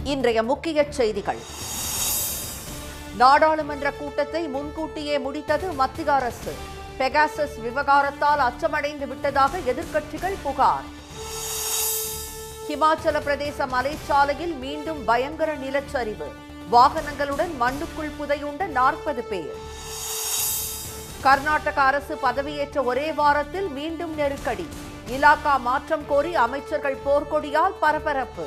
இன்றைய முக்கிய செய்திகள் நாடாளுமன்ற கூட்டத்தை முன்கூட்டியே முடித்தது மத்திய அரசு பெகாசஸ் விவகாரத்தால் அச்சமடைந்து விட்டதாக எதிர்க்கட்சிகள் புகார் ஹிமாச்சல பிரதேச மலைச்சாலையில் மீண்டும் பயங்கர நிலச்சரிவு வாகனங்களுடன் மண்ணுக்குள் புதையுண்ட நாற்பது பேர் கர்நாடக அரசு பதவியேற்ற ஒரே வாரத்தில் மீண்டும் நெருக்கடி இலாக்கா மாற்றம் கோரி அமைச்சர்கள் போர்க்கொடியால் பரபரப்பு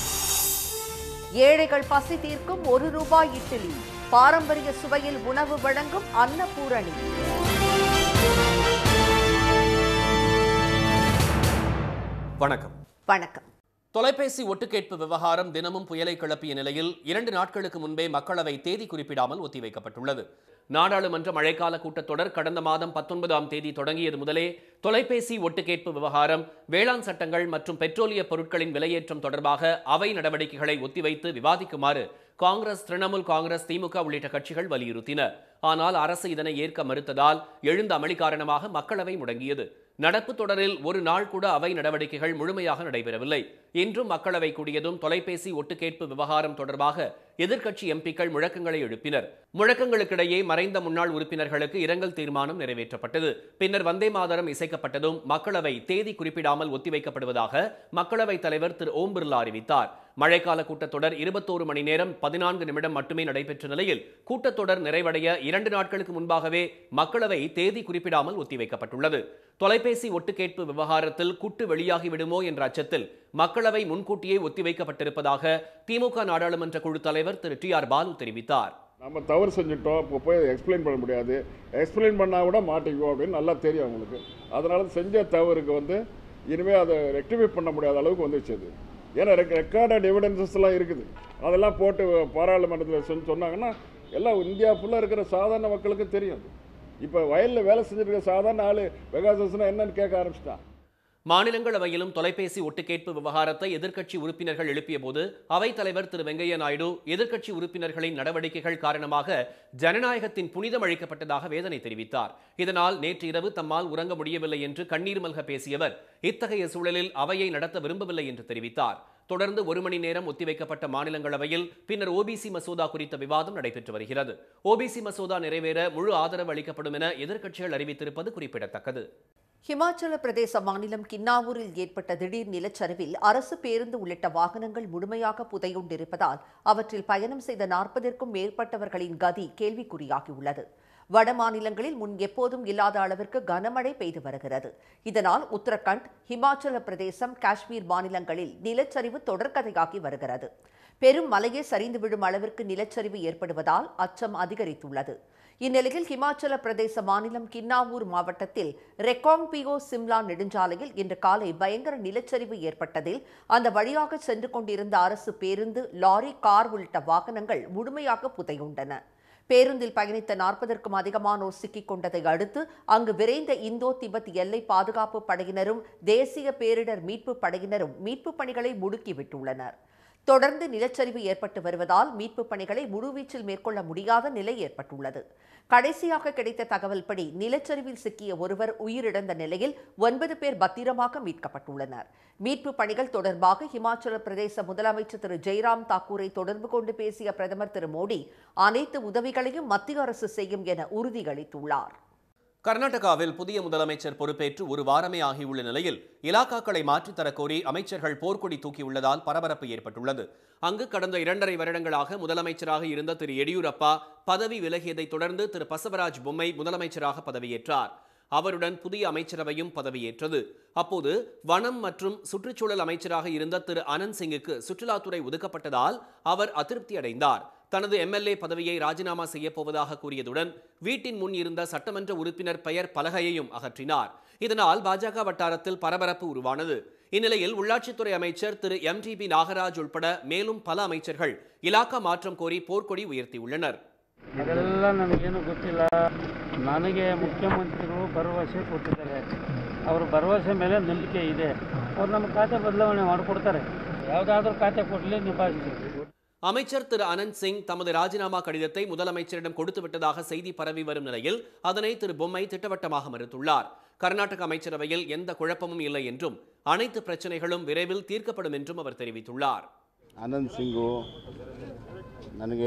ஏழைகள் பசி தீர்க்கும் ஒரு ரூபாய் இட்லி பாரம்பரிய சுவையில் உணவு வழங்கும் அன்னபூரணி வணக்கம் வணக்கம் தொலைபேசி ஒட்டுக்கேட்பு விவகாரம் தினமும் புயலை கிளப்பிய நிலையில் இரண்டு நாட்களுக்கு முன்பே மக்களவை தேதி குறிப்பிடாமல் ஒத்திவைக்கப்பட்டுள்ளது நாடாளுமன்ற மழைக்கால கூட்டத்தொடர் கடந்த மாதம் பத்தொன்பதாம் தேதி தொடங்கியது முதலே தொலைபேசி ஒட்டுக்கேட்பு விவகாரம் வேளாண் சட்டங்கள் மற்றும் பெட்ரோலிய பொருட்களின் விலையேற்றம் தொடர்பாக அவை நடவடிக்கைகளை ஒத்திவைத்து விவாதிக்குமாறு காங்கிரஸ் திரிணாமுல் காங்கிரஸ் திமுக உள்ளிட்ட கட்சிகள் வலியுறுத்தின ஆனால் அரசு இதனை ஏற்க மறுத்ததால் எழுந்த அமளி காரணமாக மக்களவை முடங்கியது நடப்பு தொடரில் ஒரு நாள் கூட அவை நடவடிக்கைகள் முழுமையாக நடைபெறவில்லை இன்றும் மக்களவை கூடியதும் தொலைபேசி ஒட்டுக்கேட்பு விவகாரம் தொடர்பாக எதிர்க்கட்சி எம்பிக்கள் முழக்கங்களை எழுப்பினர் முழக்கங்களுக்கிடையே மறைந்த முன்னாள் உறுப்பினர்களுக்கு இரங்கல் தீர்மானம் நிறைவேற்றப்பட்டது பின்னர் வந்தே மாதரம் இசைக்கப்பட்டதும் மக்களவை தேதி குறிப்பிடாமல் ஒத்திவைக்கப்படுவதாக மக்களவைத் தலைவர் திரு ஓம் பிர்லா அறிவித்தார் மழைக்கால கூட்டத்தொடர் இருபத்தோரு மணி நேரம் பதினான்கு நிமிடம் மட்டுமே நடைபெற்ற நிலையில் கூட்டத்தொடர் நிறைவடைய இரண்டு நாட்களுக்கு முன்பாகவே மக்களவை தேதி குறிப்பிடாமல் ஒத்திவைக்கப்பட்டுள்ளது தொலைபேசி ஒட்டுக்கேட்பு விவகாரத்தில் குட்டு வெளியாகி விடுமோ என்ற அச்சத்தில் மக்களவை முன்கூட்டியே ஒத்திவைக்கப்பட்டிருப்பதாக திமுக நாடாளுமன்ற குழு தலைவர் திரு டி ஆர் பாலு தெரிவித்தார் நம்ம தவறு செஞ்சுட்டோம் இப்போ போய் எக்ஸ்பிளைன் பண்ண முடியாது எக்ஸ்பிளைன் பண்ணால் கூட மாட்டிக்குவோம் அப்படின்னு நல்லா தெரியும் அவங்களுக்கு அதனால செஞ்ச தவறுக்கு வந்து இனிமேல் அதை ரெக்டிஃபை பண்ண முடியாத அளவுக்கு வந்துச்சு அது ஏன்னா ரெக்கார்டட் எவிடன்சஸ்லாம் இருக்குது அதெல்லாம் போட்டு பாராளுமன்றத்தில் சொன்ன சொன்னாங்கன்னா எல்லாம் இந்தியா ஃபுல்லாக இருக்கிற சாதாரண மக்களுக்கு தெரியும் அது இப்போ வயலில் வேலை செஞ்சுட்டு இருக்கிற சாதாரண ஆள் பெகாசஸ்னால் என்னன்னு கேட்க ஆரம்பிச்சிட்டான் மாநிலங்களவையிலும் தொலைபேசி ஒட்டுக்கேட்பு விவகாரத்தை எதிர்க்கட்சி உறுப்பினர்கள் எழுப்பியபோது அவைத் தலைவர் திரு வெங்கையா நாயுடு எதிர்க்கட்சி உறுப்பினர்களின் நடவடிக்கைகள் காரணமாக ஜனநாயகத்தின் புனிதம் அளிக்கப்பட்டதாக வேதனை தெரிவித்தார் இதனால் நேற்று இரவு தம்மால் உறங்க முடியவில்லை என்று கண்ணீர் மல்க பேசியவர் இத்தகைய சூழலில் அவையை நடத்த விரும்பவில்லை என்று தெரிவித்தார் தொடர்ந்து ஒரு மணி நேரம் ஒத்திவைக்கப்பட்ட மாநிலங்களவையில் பின்னர் ஓபிசி மசோதா குறித்த விவாதம் நடைபெற்று வருகிறது ஓபிசி மசோதா நிறைவேற முழு ஆதரவு அளிக்கப்படும் என எதிர்க்கட்சிகள் அறிவித்திருப்பது குறிப்பிடத்தக்கது ஹிமாச்சல பிரதேச மாநிலம் கின்னாவூரில் ஏற்பட்ட திடீர் நிலச்சரிவில் அரசு பேருந்து உள்ளிட்ட வாகனங்கள் முழுமையாக புதையுண்டிருப்பதால் அவற்றில் பயணம் செய்த நாற்பதிற்கும் மேற்பட்டவர்களின் கதி கேள்விக்குறியாகியுள்ளது வட மாநிலங்களில் முன் எப்போதும் இல்லாத அளவிற்கு கனமழை பெய்து வருகிறது இதனால் உத்தரகண்ட் ஹிமாச்சல பிரதேசம் காஷ்மீர் மாநிலங்களில் நிலச்சரிவு தொடர்கதையாகி வருகிறது பெரும் மலையே சரிந்து விழும் அளவிற்கு நிலச்சரிவு ஏற்படுவதால் அச்சம் அதிகரித்துள்ளது இந்நிலையில் ஹிமாச்சல பிரதேச மாநிலம் கின்னாவூர் மாவட்டத்தில் ரெக்காங் பியோ சிம்லா நெடுஞ்சாலையில் இன்று காலை பயங்கர நிலச்சரிவு ஏற்பட்டதில் அந்த வழியாக சென்று கொண்டிருந்த அரசு பேருந்து லாரி கார் உள்ளிட்ட வாகனங்கள் முழுமையாக புதையுண்டன பேருந்தில் பயணித்த நாற்பதற்கும் அதிகமானோர் சிக்கிக் கொண்டதை அடுத்து அங்கு விரைந்த இந்தோ திபெத் எல்லை பாதுகாப்பு படையினரும் தேசிய பேரிடர் மீட்பு படையினரும் மீட்புப் பணிகளை முடுக்கிவிட்டுள்ளனர் தொடர்ந்து நிலச்சரிவு ஏற்பட்டு வருவதால் மீட்புப் பணிகளை முழுவீச்சில் மேற்கொள்ள முடியாத நிலை ஏற்பட்டுள்ளது கடைசியாக கிடைத்த தகவல்படி நிலச்சரிவில் சிக்கிய ஒருவர் உயிரிழந்த நிலையில் ஒன்பது பேர் பத்திரமாக மீட்கப்பட்டுள்ளனர் மீட்பு பணிகள் தொடர்பாக ஹிமாச்சல பிரதேச முதலமைச்சர் திரு ஜெய்ராம் தாக்கூரை தொடர்பு கொண்டு பேசிய பிரதமர் திரு மோடி அனைத்து உதவிகளையும் மத்திய அரசு செய்யும் என உறுதியளித்துள்ளார் கர்நாடகாவில் புதிய முதலமைச்சர் பொறுப்பேற்று ஒரு வாரமே ஆகியுள்ள நிலையில் இலாக்காக்களை மாற்றித் தரக் கோரி அமைச்சர்கள் போர்க்கொடி தூக்கியுள்ளதால் பரபரப்பு ஏற்பட்டுள்ளது அங்கு கடந்த இரண்டரை வருடங்களாக முதலமைச்சராக இருந்த திரு எடியூரப்பா பதவி விலகியதைத் தொடர்ந்து திரு பசவராஜ் பொம்மை முதலமைச்சராக பதவியேற்றார் அவருடன் புதிய அமைச்சரவையும் பதவியேற்றது அப்போது வனம் மற்றும் சுற்றுச்சூழல் அமைச்சராக இருந்த திரு அனந்த் சிங்குக்கு சுற்றுலாத்துறை ஒதுக்கப்பட்டதால் அவர் அதிருப்தி அடைந்தார் தனது எம்எல்ஏ பதவியை ராஜினாமா செய்யப் போவதாக கூறியதுடன் வீட்டின் முன் இருந்த சட்டமன்ற உறுப்பினர் பெயர் பலகையையும் அகற்றினார் இதனால் பாஜக வட்டாரத்தில் பரபரப்பு உருவானது இந்நிலையில் உள்ளாட்சித்துறை அமைச்சர் Thiru M T B Nagaraj உட்பட மேலும் பல அமைச்சர்கள் இலாக்கா மாற்றம் கோரி போர்க்கொடி உயர்த்தியுள்ளனர் ಅದೆಲ್ಲ ನನಗೇನು ಗೊತ್ತಿಲ್ಲ ನನಗೆ ಮುಖ್ಯಮಂತ್ರಿಗಳು ಭರವಸೆ ಕೊಟ್ಟಿದ್ದಾರೆ ಅವ್ರ ಭರವಸೆ ಮೇಲೆ ನಂಬಿಕೆ ಇದೆ ಅವ್ರು ನಮ್ಮ ಖಾತೆ ಬದಲಾವಣೆ ಮಾಡಿಕೊಡ್ತಾರೆ ಯಾವುದಾದ್ರೂ ಖಾತೆ ಕೊಡಲಿ ನಿಭಾಯಿಸ್ತೀವಿ அமைச்சர் திரு அனந்த் சிங் தமது ராஜினாமா கடிதத்தை முதலமைச்சரிடம் கொடுத்து விட்டதாக செய்தி பரவி வரும் நிலையில் அதனை திரு பொம்மை திட்டவட்டமாக மறுத்துள்ளார் கர்நாடக அமைச்சரவையில் எந்த குழப்பமும் இல்லை என்றும் அனைத்து பிரச்சனைகளும் விரைவில் தீர்க்கப்படும் என்றும் அவர் தெரிவித்துள்ளார் ಆನಂದ್ ಸಿಂಗು ನನಗೆ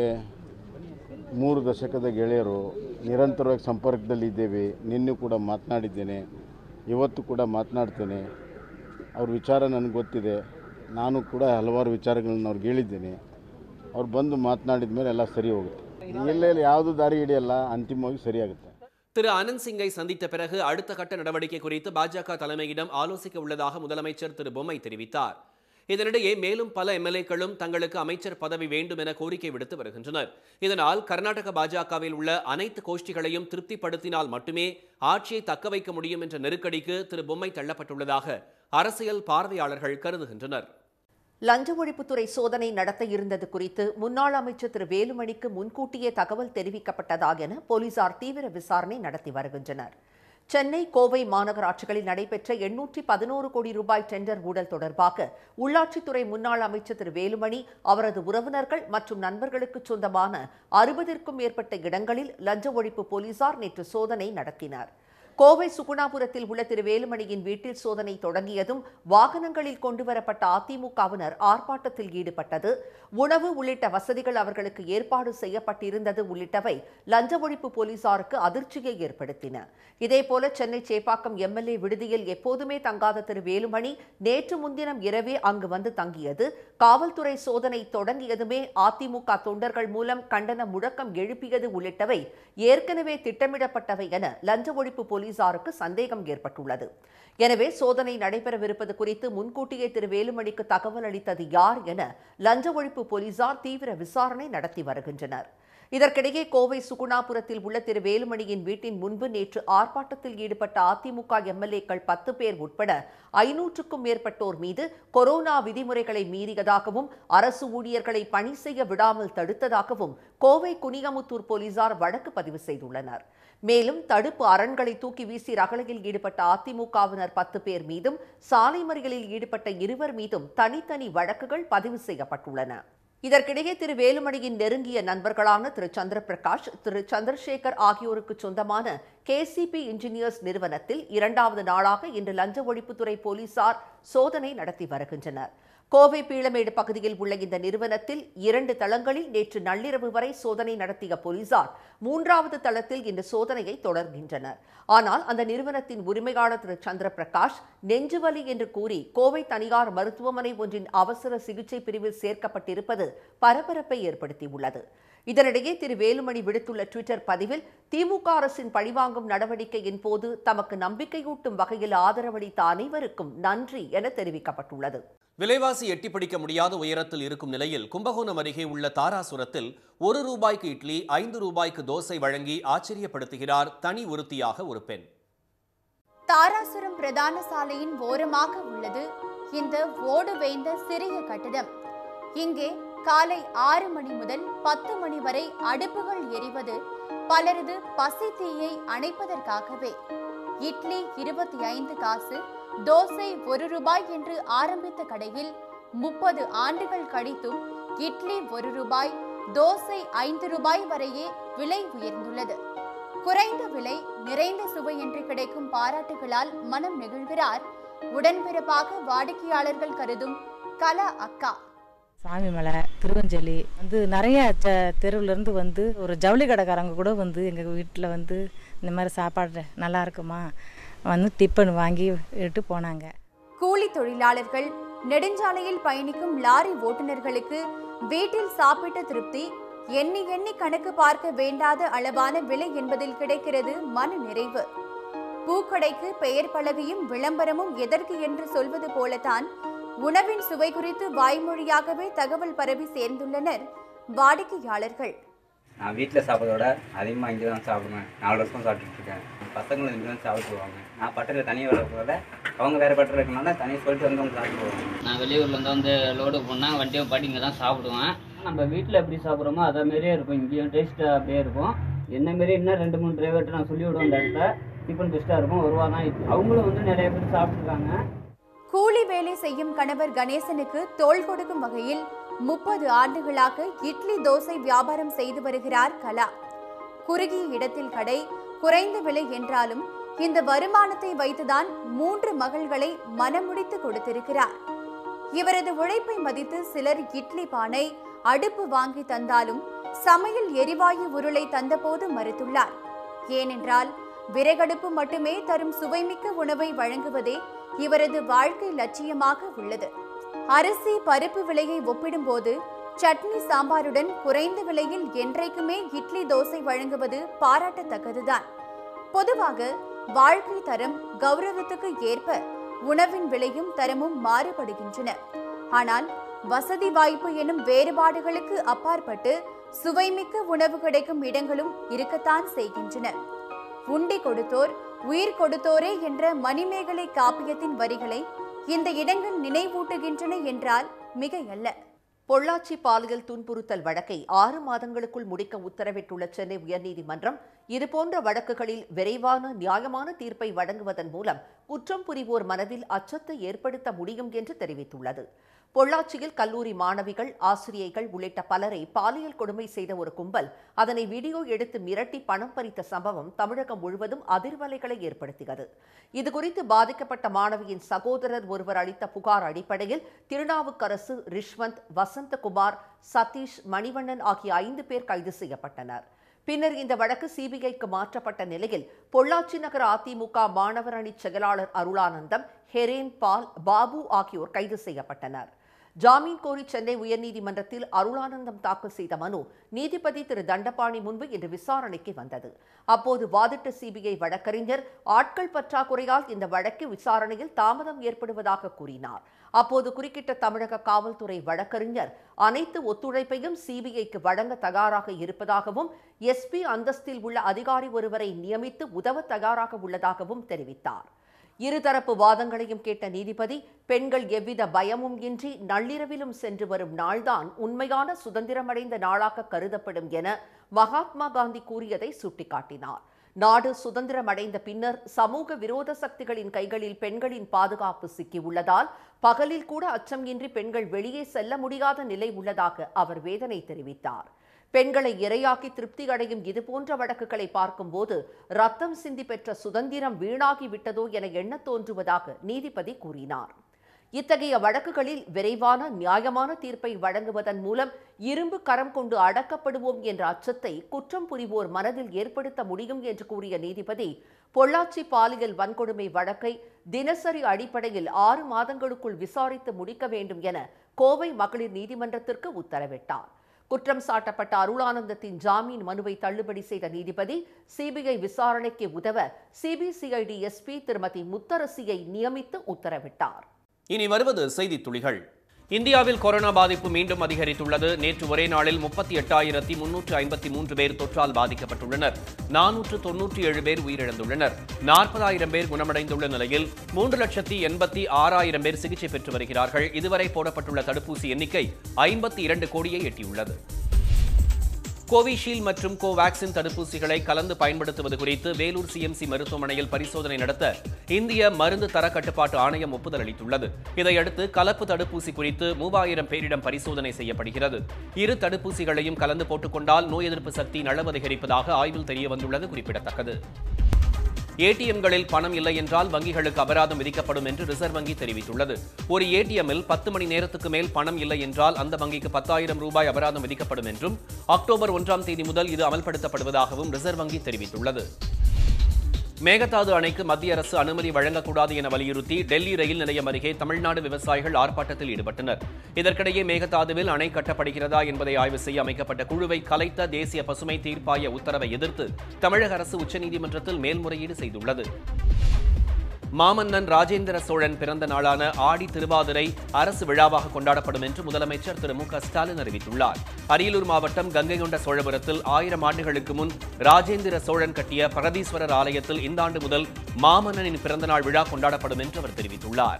ಮೂರು ದಶಕದ ಗೆಳೆಯರು ನಿರಂತರವಾಗಿ ಸಂಪರ್ಕದಲ್ಲಿದ್ದೇವೆ ನಿನ್ನೆ ಕೂಡ ಮಾತನಾಡಿದ್ದೇನೆ ಇವತ್ತು ಕೂಡ ಮಾತನಾಡ್ತೇನೆ ಅವ್ರ ವಿಚಾರ ನನಗೆ ಗೊತ್ತಿದೆ ನಾನು ಕೂಡ ಹಲವಾರು ವಿಚಾರಗಳನ್ನ ಅವ್ರಿಗೆ ಹೇಳಿದ್ದೇನೆ ಅವ್ರು ಬಂದು ಮಾತನಾಡಿದ ಮೇಲೆ ಎಲ್ಲ ಸರಿ ಹೋಗುತ್ತೆ ಎಲ್ಲೆಲ್ಲಿ ಯಾವುದು ದಾರಿ ಹಿಡಿಯಲ್ಲ ಅಂತಿಮವಾಗಿ ಸರಿಯಾಗುತ್ತೆ திரு ஆனந்த் சிங்கை சந்தித்த பிறகு அடுத்த கட்ட நடவடிக்கை குறித்து பாஜக தலைமையிடம் ஆலோசிக்க உள்ளதாக முதலமைச்சர் திரு பொம்மை தெரிவித்தார் இதனிடையே மேலும் பல எம்எல்ஏக்களும் தங்களுக்கு அமைச்சர் பதவி வேண்டும் என கோரிக்கை விடுத்து வருகின்றனர் இதனால் கர்நாடக பாஜகவில் உள்ள அனைத்து கோஷ்டிகளையும் திருப்திப்படுத்தினால் மட்டுமே ஆட்சியை தக்க வைக்க முடியும் என்ற நெருக்கடிக்கு திரு பொம்மை தள்ளப்பட்டுள்ளதாக அரசியல் பார்வையாளர்கள் கருதுகின்றனர் லஞ்ச ஒழிப்புத்துறை சோதனை நடத்த இருந்தது குறித்து முன்னாள் அமைச்சர் திரு வேலுமணிக்கு முன்கூட்டியே தகவல் தெரிவிக்கப்பட்டதா என போலீசார் தீவிர விசாரணை நடத்தி வருகின்றனர் சென்னை கோவை மாநகராட்சிகளில் நடைபெற்ற எண்ணூற்றி பதினோரு கோடி ரூபாய் டெண்டர் ஊழல் தொடர்பாக உள்ளாட்சித்துறை முன்னாள் அமைச்சர் திரு வேலுமணி அவரது உறவினர்கள் மற்றும் நண்பர்களுக்கு சொந்தமான அறுபதிற்கும் மேற்பட்ட இடங்களில் லஞ்ச ஒழிப்பு போலீசார் நேற்று சோதனை நடத்தினர் கோவை சுகுணாபுரத்தில் உள்ள திரு வேலுமணியின் வீட்டில் சோதனை தொடங்கியதும் வாகனங்களில் கொண்டுவரப்பட்ட அதிமுகவினர் ஆர்ப்பாட்டத்தில் ஈடுபட்டது உணவு உள்ளிட்ட வசதிகள் அவர்களுக்கு ஏற்பாடு செய்யப்பட்டிருந்தது உள்ளிட்டவை லஞ்ச ஒழிப்பு போலீசாருக்கு அதிர்ச்சியை ஏற்படுத்தின இதேபோல சென்னை சேப்பாக்கம் எம்எல்ஏ விடுதியில் எப்போதுமே தங்காத திரு வேலுமணி நேற்று முன்தினம் இரவே அங்கு வந்து தங்கியது காவல்துறை சோதனை தொடங்கியதுமே அதிமுக தொண்டர்கள் மூலம் கண்டன முழக்கம் எழுப்பியது உள்ளிட்டவை ஏற்கனவே திட்டமிடப்பட்டவை என லஞ்ச ஒழிப்பு போலீசாருக்கு சந்தேகம் ஏற்பட்டுள்ளது எனவே சோதனை நடைபெறவிருப்பது குறித்து முன்கூட்டியே திரு வேலுமணிக்கு தகவல் அளித்தது யார் என லஞ்ச ஒழிப்பு போலீசார் தீவிர விசாரணை நடத்தி வருகின்றனர் இதற்கிடையே கோவை சுகுணாபுரத்தில் உள்ள திரு வேலுமணியின் வீட்டின் முன்பு நேற்று ஆர்ப்பாட்டத்தில் ஈடுபட்ட அதிமுக எம்எல்ஏக்கள் பத்து பேர் உட்பட ஐநூற்றுக்கும் மேற்பட்டோர் மீது கொரோனா விதிமுறைகளை மீறியதாகவும் அரசு ஊழியர்களை பணி செய்ய விடாமல் தடுத்ததாகவும் கோவை குனியமுத்தூர் போலீசார் வழக்கு பதிவு செய்துள்ளனர் மேலும் தடுப்பு அரண்களை தூக்கி வீசி ரகளையில் ஈடுபட்ட அதிமுகவினர் பத்து பேர் மீதும் சாலை மறியலில் ஈடுபட்ட இருவர் மீதும் தனித்தனி வழக்குகள் பதிவு செய்யப்பட்டுள்ளன இதற்கிடையே திரு வேலுமணியின் நெருங்கிய நண்பர்களான திரு சந்திரபிரகாஷ் திரு சந்திரசேகர் ஆகியோருக்கு சொந்தமான கேசிபி இன்ஜினியர்ஸ் நிறுவனத்தில் இரண்டாவது நாளாக இன்று லஞ்ச ஒழிப்புத்துறை போலீசார் சோதனை நடத்தி வருகின்றனர் கோவை பீளமேடு பகுதியில் உள்ள இந்த நிறுவனத்தில் இரண்டு தளங்களில் நேற்று நள்ளிரவு வரை சோதனை நடத்திய போலீசார் மூன்றாவது தளத்தில் இந்த சோதனையை தொடர்கின்றனர் ஆனால் அந்த நிறுவனத்தின் உரிமையாளர் திரு சந்திரபிரகாஷ் நெஞ்சுவலி என்று கூறி கோவை தனியார் மருத்துவமனை ஒன்றின் அவசர சிகிச்சை பிரிவில் சேர்க்கப்பட்டிருப்பது பரபரப்பை ஏற்படுத்தியுள்ளது இதனிடையே திரு வேலுமணி விடுத்துள்ள டுவிட்டர் பதிவில் திமுக அரசின் பழிவாங்கும் நடவடிக்கையின் போது தமக்கு நம்பிக்கையூட்டும் வகையில் ஆதரவளித்த அனைவருக்கும் நன்றி என தெரிவிக்கப்பட்டுள்ளது விலைவாசி எட்டி பிடிக்க முடியாத உயரத்தில் இருக்கும் நிலையில் கும்பகோணம் அருகே உள்ள தாராசுரத்தில் ஒரு ரூபாய்க்கு இட்லி ஐந்து ரூபாய்க்கு தோசை வழங்கி ஆச்சரியப்படுத்துகிறார் தனி ஒருத்தியாக ஒரு பெண் தாராசுரம் பிரதான சாலையின் ஓரமாக உள்ளது இந்த ஓடு வேய்ந்த சிறிய கட்டிடம் இங்கே காலை ஆறு மணி முதல் பத்து மணி வரை அடுப்புகள் எரிவது பலரது பசி தீயை அணைப்பதற்காகவே இட்லி இருபத்தி ஐந்து காசு தோசை ஒரு ரூபாய் என்று ஆரம்பித்த கடையில் முப்பது ஆண்டுகள் கழித்தும் இட்லி ஒரு ரூபாய் தோசை ஐந்து ரூபாய் வரையே விலை உயர்ந்துள்ளது குறைந்த விலை நிறைந்த சுவை என்று கிடைக்கும் பாராட்டுகளால் மனம் நெகிழ்கிறார் உடன்பிறப்பாக வாடிக்கையாளர்கள் கருதும் கலா அக்கா சாமிமலை திருவஞ்சலி வந்து நிறைய ச தெருவுலேருந்து வந்து ஒரு ஜவுளி கடைக்காரங்க கூட வந்து எங்கள் வீட்டில் வந்து இந்த மாதிரி சாப்பாடு நல்லா இருக்குமா வந்து டிஃபன் வாங்கி விட்டு போனாங்க கூலி தொழிலாளர்கள் நெடுஞ்சாலையில் பயணிக்கும் லாரி ஓட்டுநர்களுக்கு வீட்டில் சாப்பிட்ட திருப்தி எண்ணி எண்ணி கணக்கு பார்க்க வேண்டாத அளவான விலை என்பதில் கிடைக்கிறது மன நிறைவு பூக்கடைக்கு பெயர் பலகையும் விளம்பரமும் எதற்கு என்று சொல்வது போலத்தான் உணவின் சுவை குறித்து வாய்மொழியாகவே தகவல் பரவி சேர்ந்துள்ளனர் வாடிக்கையாளர்கள் நான் வீட்டில் சாப்பிட்றத விட அதிகமாக இங்கே தான் சாப்பிடுவேன் நாலு வருஷம் சாப்பிட்டுட்டு இருக்கேன் பசங்களும் இங்கே தான் சாப்பிடுவாங்க நான் பட்டறையில் தனியாக வேலை போகிறத அவங்க வேறு பட்டறை இருக்கனால தனியாக சொல்லிட்டு வந்து அவங்க சாப்பிடுவாங்க நான் வெளியூர்லேருந்து வந்து லோடு போனால் வண்டியை பாட்டி இங்கே தான் சாப்பிடுவேன் நம்ம வீட்டில் எப்படி சாப்பிட்றோமோ அதே மாதிரியே இருக்கும் இங்கேயும் டேஸ்ட்டு அப்படியே இருக்கும் என்ன மாரி இன்னும் ரெண்டு மூணு டிரைவர்கிட்ட நான் சொல்லி விடுவேன் இந்த இடத்துல டிஃபன் பெஸ்ட்டாக இருக்கும் ஒரு ரூபா தான் அவங்களும் வந்து நிறைய பேர் சாப்பிட்ருக்காங்க கூலி வேலை செய்யும் கணவர் கணேசனுக்கு தோள் கொடுக்கும் வகையில் முப்பது ஆண்டுகளாக இட்லி தோசை வியாபாரம் செய்து வருகிறார் கலா குறுகிய இடத்தில் கடை குறைந்த விலை என்றாலும் இந்த வருமானத்தை வைத்துதான் மூன்று மகள்களை மனமுடித்து கொடுத்திருக்கிறார் இவரது உழைப்பை மதித்து சிலர் இட்லி பானை அடுப்பு வாங்கி தந்தாலும் சமையல் எரிவாயு உருளை தந்தபோது மறுத்துள்ளார் ஏனென்றால் விறகடுப்பு மட்டுமே தரும் சுவைமிக்க உணவை வழங்குவதே இவரது வாழ்க்கை லட்சியமாக உள்ளது அரிசி பருப்பு விலையை ஒப்பிடும்போது சட்னி சாம்பாருடன் குறைந்த விலையில் என்றைக்குமே இட்லி தோசை வழங்குவது பாராட்டத்தக்கதுதான் பொதுவாக வாழ்க்கை தரம் கௌரவத்துக்கு ஏற்ப உணவின் விலையும் தரமும் மாறுபடுகின்றன ஆனால் வசதி வாய்ப்பு எனும் வேறுபாடுகளுக்கு அப்பாற்பட்டு சுவைமிக்க உணவு கிடைக்கும் இடங்களும் இருக்கத்தான் செய்கின்றன உண்டி கொடுத்தோர் உயிர் கொடுத்தோரே என்ற மணிமேகலை காப்பியத்தின் வரிகளை இந்த இடங்கள் நினைவூட்டுகின்றன என்றால் மிகையல்ல பொள்ளாச்சி பாலியல் துன்புறுத்தல் வழக்கை ஆறு மாதங்களுக்குள் முடிக்க உத்தரவிட்டுள்ள சென்னை உயர்நீதிமன்றம் இதுபோன்ற வழக்குகளில் விரைவான நியாயமான தீர்ப்பை வழங்குவதன் மூலம் குற்றம் புரிவோர் மனதில் அச்சத்தை ஏற்படுத்த முடியும் என்று தெரிவித்துள்ளது பொள்ளாச்சியில் கல்லூரி மாணவிகள் ஆசிரியைகள் உள்ளிட்ட பலரை பாலியல் கொடுமை செய்த ஒரு கும்பல் அதனை வீடியோ எடுத்து மிரட்டி பணம் பறித்த சம்பவம் தமிழகம் முழுவதும் அதிர்வலைகளை ஏற்படுத்தியது இதுகுறித்து பாதிக்கப்பட்ட மாணவியின் சகோதரர் ஒருவர் அளித்த புகார் அடிப்படையில் திருநாவுக்கரசு ரிஷ்வந்த் வசந்தகுமார் சதீஷ் மணிவண்ணன் ஆகிய ஐந்து பேர் கைது செய்யப்பட்டனர் பின்னர் இந்த வழக்கு சிபிஐக்கு மாற்றப்பட்ட நிலையில் பொள்ளாச்சி நகர அதிமுக மாணவர் அணி செயலாளர் அருளானந்தம் ஹெரேன் பால் பாபு ஆகியோர் கைது செய்யப்பட்டனர் ஜாமீன் கோரி சென்னை உயர்நீதிமன்றத்தில் அருளானந்தம் தாக்கல் செய்த மனு நீதிபதி திரு தண்டபாணி முன்பு இன்று விசாரணைக்கு வந்தது அப்போது வாதிட்ட சிபிஐ வழக்கறிஞர் ஆட்கள் பற்றாக்குறையால் இந்த வழக்கு விசாரணையில் தாமதம் ஏற்படுவதாக கூறினார் அப்போது குறுக்கிட்ட தமிழக காவல்துறை வழக்கறிஞர் அனைத்து ஒத்துழைப்பையும் சிபிஐக்கு வழங்க தயாராக இருப்பதாகவும் எஸ்பி அந்தஸ்தில் உள்ள அதிகாரி ஒருவரை நியமித்து உதவ தயாராக உள்ளதாகவும் தெரிவித்தார் இருதரப்பு வாதங்களையும் கேட்ட நீதிபதி பெண்கள் எவ்வித பயமும் இன்றி நள்ளிரவிலும் சென்று வரும் நாள்தான் உண்மையான சுதந்திரமடைந்த நாளாக கருதப்படும் என மகாத்மா காந்தி கூறியதை சுட்டிக்காட்டினார் நாடு சுதந்திரமடைந்த பின்னர் சமூக விரோத சக்திகளின் கைகளில் பெண்களின் பாதுகாப்பு சிக்கியுள்ளதால் பகலில் கூட அச்சம் இன்றி பெண்கள் வெளியே செல்ல முடியாத நிலை உள்ளதாக அவர் வேதனை தெரிவித்தார் பெண்களை இரையாக்கி திருப்தி அடையும் இதுபோன்ற வழக்குகளை பார்க்கும்போது ரத்தம் சிந்தி பெற்ற சுதந்திரம் வீணாகி விட்டதோ என எண்ணத் தோன்றுவதாக நீதிபதி கூறினார் இத்தகைய வழக்குகளில் விரைவான நியாயமான தீர்ப்பை வழங்குவதன் மூலம் இரும்பு கரம் கொண்டு அடக்கப்படுவோம் என்ற அச்சத்தை குற்றம் புரிவோர் மனதில் ஏற்படுத்த முடியும் என்று கூறிய நீதிபதி பொள்ளாச்சி பாலியல் வன்கொடுமை வழக்கை தினசரி அடிப்படையில் ஆறு மாதங்களுக்குள் விசாரித்து முடிக்க வேண்டும் என கோவை மகளிர் நீதிமன்றத்திற்கு உத்தரவிட்டார் குற்றம் சாட்டப்பட்ட அருளானந்தத்தின் ஜாமீன் மனுவை தள்ளுபடி செய்த நீதிபதி சிபிஐ விசாரணைக்கு உதவ சிபிசிஐடி எஸ்பி திருமதி முத்தரசியை நியமித்து உத்தரவிட்டார் இனி வருவது செய்தித் துளிகள் இந்தியாவில் கொரோனா பாதிப்பு மீண்டும் அதிகரித்துள்ளது நேற்று ஒரே நாளில் முப்பத்தி எட்டாயிரத்தி முன்னூற்று ஐம்பத்தி மூன்று பேர் தொற்றால் பாதிக்கப்பட்டுள்ளனர் நானூற்று தொன்னூற்றி ஏழு பேர் உயிரிழந்துள்ளனர் நாற்பதாயிரம் பேர் குணமடைந்துள்ள நிலையில் மூன்று லட்சத்தி எண்பத்தி ஆறாயிரம் பேர் சிகிச்சை பெற்று வருகிறார்கள் இதுவரை போடப்பட்டுள்ள தடுப்பூசி எண்ணிக்கை ஐம்பத்தி இரண்டு கோடியை எட்டியுள்ளது கோவிஷீல்டு மற்றும் கோவாக்சின் தடுப்பூசிகளை கலந்து பயன்படுத்துவது குறித்து வேலூர் சிஎம்சி மருத்துவமனையில் பரிசோதனை நடத்த இந்திய மருந்து தர கட்டுப்பாட்டு ஆணையம் ஒப்புதல் அளித்துள்ளது இதையடுத்து கலப்பு தடுப்பூசி குறித்து மூவாயிரம் பேரிடம் பரிசோதனை செய்யப்படுகிறது இரு தடுப்பூசிகளையும் கலந்து போட்டுக்கொண்டால் நோய் எதிர்ப்பு சக்தி நலவு அதிகரிப்பதாக ஆய்வில் தெரியவந்துள்ளது குறிப்பிடத்தக்கது ஏடிஎம்களில் பணம் இல்லை என்றால் வங்கிகளுக்கு அபராதம் விதிக்கப்படும் என்று ரிசர்வ் வங்கி தெரிவித்துள்ளது ஒரு ஏடிஎம்மில் பத்து மணி நேரத்துக்கு மேல் பணம் இல்லை என்றால் அந்த வங்கிக்கு பத்தாயிரம் ரூபாய் அபராதம் விதிக்கப்படும் என்றும் அக்டோபர் ஒன்றாம் தேதி முதல் இது அமல்படுத்தப்படுவதாகவும் ரிசர்வ் வங்கி தெரிவித்துள்ளது மேகதாது அணைக்கு மத்திய அரசு அனுமதி வழங்கக்கூடாது என வலியுறுத்தி டெல்லி ரயில் நிலையம் அருகே தமிழ்நாடு விவசாயிகள் ஆர்ப்பாட்டத்தில் ஈடுபட்டனர் இதற்கிடையே மேகதாதுவில் அணை கட்டப்படுகிறதா என்பதை ஆய்வு செய்ய அமைக்கப்பட்ட குழுவை கலைத்த தேசிய பசுமை தீர்ப்பாய உத்தரவை எதிர்த்து தமிழக அரசு உச்சநீதிமன்றத்தில் மேல்முறையீடு செய்துள்ளது மாமன்னன் ராஜேந்திர சோழன் பிறந்த நாளான ஆடி திருவாதிரை அரசு விழாவாக கொண்டாடப்படும் என்று முதலமைச்சர் திரு மு க ஸ்டாலின் அறிவித்துள்ளார் அரியலூர் மாவட்டம் கங்கை கொண்ட சோழபுரத்தில் ஆயிரம் ஆண்டுகளுக்கு முன் ராஜேந்திர சோழன் கட்டிய பிரகதீஸ்வரர் ஆலயத்தில் இந்த ஆண்டு முதல் மாமன்னனின் பிறந்தநாள் விழா கொண்டாடப்படும் என்று அவர் தெரிவித்துள்ளார்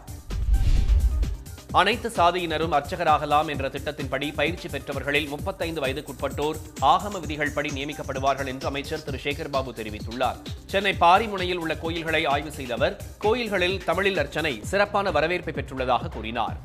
அனைத்து சாதியினரும் அர்ச்சகராகலாம் என்ற திட்டத்தின்படி பயிற்சி பெற்றவர்களில் முப்பத்தைந்து வயதுக்குட்பட்டோர் ஆகம விதிகள் படி நியமிக்கப்படுவார்கள் என்று அமைச்சர் திரு சேகர்பாபு தெரிவித்துள்ளார் சென்னை பாரிமுனையில் உள்ள கோயில்களை ஆய்வு செய்த அவர் கோயில்களில் தமிழில் அர்ச்சனை சிறப்பான வரவேற்பை பெற்றுள்ளதாக கூறினார்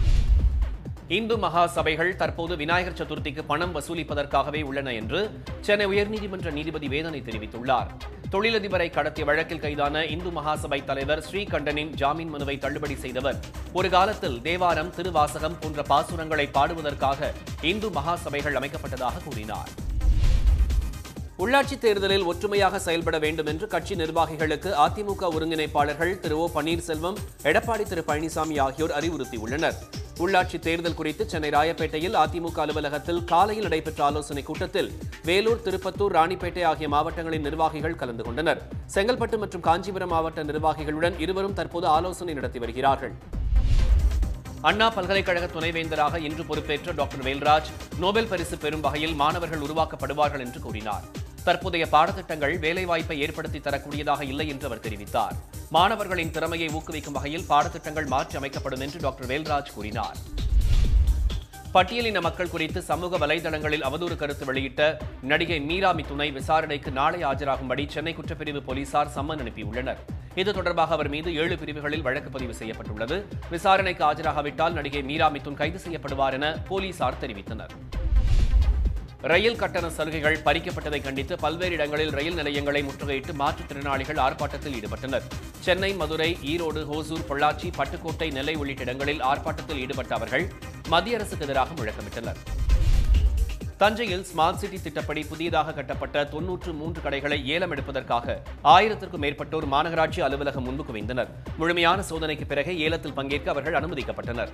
இந்து மகா சபைகள் தற்போது விநாயகர் சதுர்த்திக்கு பணம் வசூலிப்பதற்காகவே உள்ளன என்று சென்னை உயர்நீதிமன்ற நீதிபதி வேதனை தெரிவித்துள்ளார் தொழிலதிபரை கடத்திய வழக்கில் கைதான இந்து மகாசபை தலைவர் ஸ்ரீகண்டனின் ஜாமீன் மனுவை தள்ளுபடி செய்தவர் ஒரு காலத்தில் தேவாரம் திருவாசகம் போன்ற பாசுரங்களை பாடுவதற்காக இந்து மகாசபைகள் அமைக்கப்பட்டதாக கூறினார் உள்ளாட்சித் தேர்தலில் ஒற்றுமையாக செயல்பட வேண்டும் என்று கட்சி நிர்வாகிகளுக்கு அதிமுக ஒருங்கிணைப்பாளர்கள் திரு ஓ பன்னீர்செல்வம் எடப்பாடி திரு பழனிசாமி ஆகியோர் அறிவுறுத்தியுள்ளனர் உள்ளாட்சி தேர்தல் குறித்து சென்னை ராயப்பேட்டையில் அதிமுக அலுவலகத்தில் காலையில் நடைபெற்ற ஆலோசனைக் கூட்டத்தில் வேலூர் திருப்பத்தூர் ராணிப்பேட்டை ஆகிய மாவட்டங்களின் நிர்வாகிகள் கலந்து கொண்டனர் செங்கல்பட்டு மற்றும் காஞ்சிபுரம் மாவட்ட நிர்வாகிகளுடன் இருவரும் தற்போது ஆலோசனை நடத்தி வருகிறார்கள் அண்ணா பல்கலைக்கழக துணைவேந்தராக இன்று பொறுப்பேற்ற டாக்டர் வேல்ராஜ் நோபல் பரிசு பெறும் வகையில் மாணவர்கள் உருவாக்கப்படுவார்கள் என்று கூறினார் தற்போதைய பாடத்திட்டங்கள் வேலைவாய்ப்பை ஏற்படுத்தி தரக்கூடியதாக இல்லை என்று அவர் தெரிவித்தார் மாணவர்களின் திறமையை ஊக்குவிக்கும் வகையில் பாடத்திட்டங்கள் மாற்றி அமைக்கப்படும் என்று டாக்டர் வேல்ராஜ் கூறினார் பட்டியலின மக்கள் குறித்து சமூக வலைதளங்களில் அவதூறு கருத்து வெளியிட்ட நடிகை மீரா மிதுனை விசாரணைக்கு நாளை ஆஜராகும்படி சென்னை குற்றப்பிரிவு போலீசார் சம்மன் அனுப்பியுள்ளனர் இது தொடர்பாக அவர் மீது ஏழு பிரிவுகளில் வழக்கு பதிவு செய்யப்பட்டுள்ளது விசாரணைக்கு ஆஜராகாவிட்டால் நடிகை மீரா மிதுன் கைது செய்யப்படுவார் என போலீசார் தெரிவித்தனர் ரயில் கட்டண சலுகைகள் பறிக்கப்பட்டதை கண்டித்து பல்வேறு இடங்களில் ரயில் நிலையங்களை முற்றுகையிட்டு மாற்றுத்திறனாளிகள் ஆர்ப்பாட்டத்தில் ஈடுபட்டனர் சென்னை மதுரை ஈரோடு ஹோசூர் பொள்ளாச்சி பட்டுக்கோட்டை நெல்லை உள்ளிட்ட இடங்களில் ஆர்ப்பாட்டத்தில் ஈடுபட்ட அவர்கள் மத்திய அரசுக்கு எதிராக முழக்கமிட்டனர் தஞ்சையில் ஸ்மார்ட் சிட்டி திட்டப்படி புதியதாக கட்டப்பட்ட தொன்னூற்று மூன்று கடைகளை ஏலம் எடுப்பதற்காக ஆயிரத்திற்கும் மேற்பட்டோர் மாநகராட்சி அலுவலகம் முன்பு குவிந்தனர் முழுமையான சோதனைக்கு பிறகு ஏலத்தில் பங்கேற்க அவர்கள் அனுமதிக்கப்பட்டனர்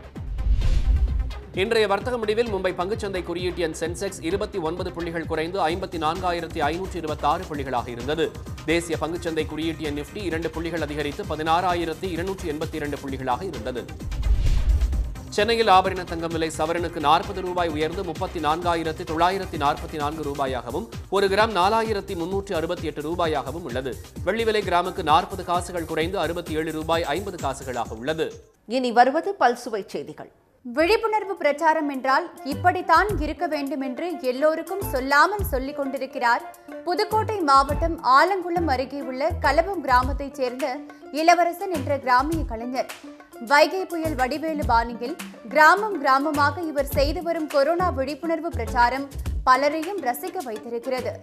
இன்றைய வர்த்தக முடிவில் மும்பை பங்குச்சந்தை குறியீட்டு எண் சென்செக்ஸ் இருபத்தி ஒன்பது புள்ளிகள் குறைந்து ஐம்பத்தி நான்காயிரத்தி ஐநூற்றி இருபத்தி ஆறு புள்ளிகளாக இருந்தது தேசிய பங்குச்சந்தை குறியீட்டு எண் நிப்டி இரண்டு புள்ளிகள் அதிகரித்து பதினாறாயிரத்தி இருநூற்றி எண்பத்தி இரண்டு புள்ளிகளாக இருந்தது சென்னையில் ஆபரண தங்கம் விலை சவரனுக்கு நாற்பது ரூபாய் உயர்ந்து முப்பத்தி நான்காயிரத்தி தொள்ளாயிரத்தி நாற்பத்தி நான்கு ரூபாயாகவும் ஒரு கிராம் நாலாயிரத்தி முன்னூற்றி அறுபத்தி எட்டு ரூபாயாகவும் உள்ளது வெள்ளி விலை கிராமுக்கு நாற்பது காசுகள் குறைந்து அறுபத்தி ஏழு ரூபாய் ஐம்பது காசுகளாக உள்ளது இனி வருவது பல்சுவை செய்திகள் விழிப்புணர்வு பிரச்சாரம் என்றால் இப்படித்தான் இருக்க வேண்டும் என்று எல்லோருக்கும் சொல்லாமல் சொல்லிக் கொண்டிருக்கிறார் புதுக்கோட்டை மாவட்டம் ஆலங்குளம் அருகே உள்ள கலபம் கிராமத்தைச் சேர்ந்த இளவரசன் என்ற கிராமிய கலைஞர் வைகை புயல் வடிவேலு பாணியில் கிராமம் கிராமமாக இவர் செய்து வரும் கொரோனா விழிப்புணர்வு பிரச்சாரம் பலரையும் ரசிக்க வைத்திருக்கிறது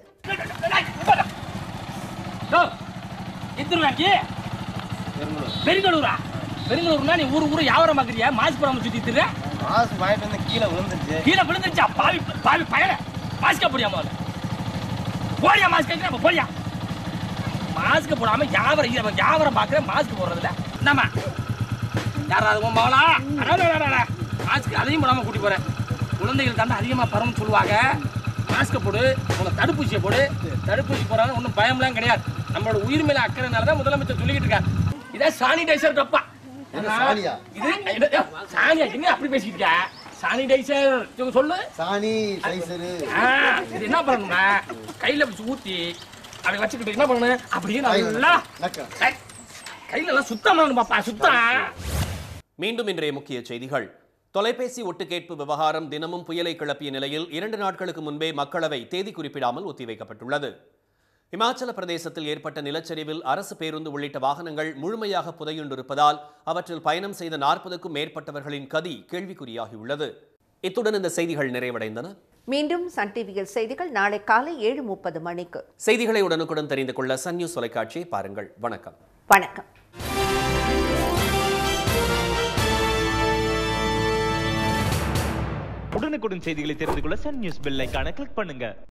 பெருங்கலூரா பெருங்கலூர்னா நீ ஊரு ஊரு வியாபாரம் பாக்குறியா மாஸ்க் போடாம சுத்தி திரு மாசு வாங்கிட்டு வந்து கீழே விழுந்துருச்சு கீழே விழுந்துருச்சா பாவி பாவி பயல மாஸ்க போடியா முதல்ல போடியா மாஸ்க் கேட்கிறேன் போடியா மாஸ்க் போடாம வியாபாரம் இதை வியாபாரம் பாக்குற மாஸ்க் போடுறதுல என்னம்மா யாராவது உன் மகளா மாஸ்க் அதையும் போடாம கூட்டி போறேன் குழந்தைகள் தாண்டா அதிகமா பரவும் சொல்லுவாங்க மாஸ்க் போடு உனக்கு தடுப்பூசியை போடு தடுப்பூசி போடாத ஒன்றும் பயம்லாம் கிடையாது நம்மளோட உயிர் மேல அக்கறைனால தான் முதலமைச்சர் சொல்லிக்கிட்டு இருக்காரு இதான் சானிடைசர் டப்பா என்ன சாணியா? இது இது- சாணியா என்ன அப்படி பேசிட்டு இருக்க சானிடைசர் இவங்க சொல்லு சாணி சைசரு ஆ, இது என்ன பண்ணணும்னா கையில வச்சு ஊத்தி அப்படி வச்சுக்கிட்டு என்ன பண்ணணும் அப்படியே நல்லா கை- கையில எல்லாம் சுத்தம் பண்ணணும் பாப்பா சுத்தம் மீண்டும் இன்றைய முக்கிய செய்திகள் தொலைபேசி ஒட்டுக்கேட்பு விவகாரம் தினமும் புயலை கிளப்பிய நிலையில் இரண்டு நாட்களுக்கு முன்பே மக்களவை தேதி குறிப்பிடாமல் ஒத்திவைக்கப்பட்டுள்ளது இமாச்சல பிரதேசத்தில் ஏற்பட்ட நிலச்சரிவில் அரசு பேருந்து உள்ளிட்ட வாகனங்கள் முழுமையாக புதையுண்டிருப்பதால் அவற்றில் பயணம் செய்த நாற்பதுக்கும் மேற்பட்டவர்களின் கதி கேள்விக்குறியாகியுள்ளது இத்துடன் இந்த செய்திகள் நிறைவடைந்தன மீண்டும் சன் டிவியில் செய்திகள் நாளை காலை ஏழு முப்பது மணிக்கு செய்திகளை உடனுக்குடன் தெரிந்து கொள்ள சன் நியூஸ் தொலைக்காட்சியை பாருங்கள் வணக்கம் வணக்கம் உடனுக்குடன் செய்திகளை தெரிந்து கொள்ள சன் நியூஸ் பெல் ஐகானை கிளிக் பண்ணுங்க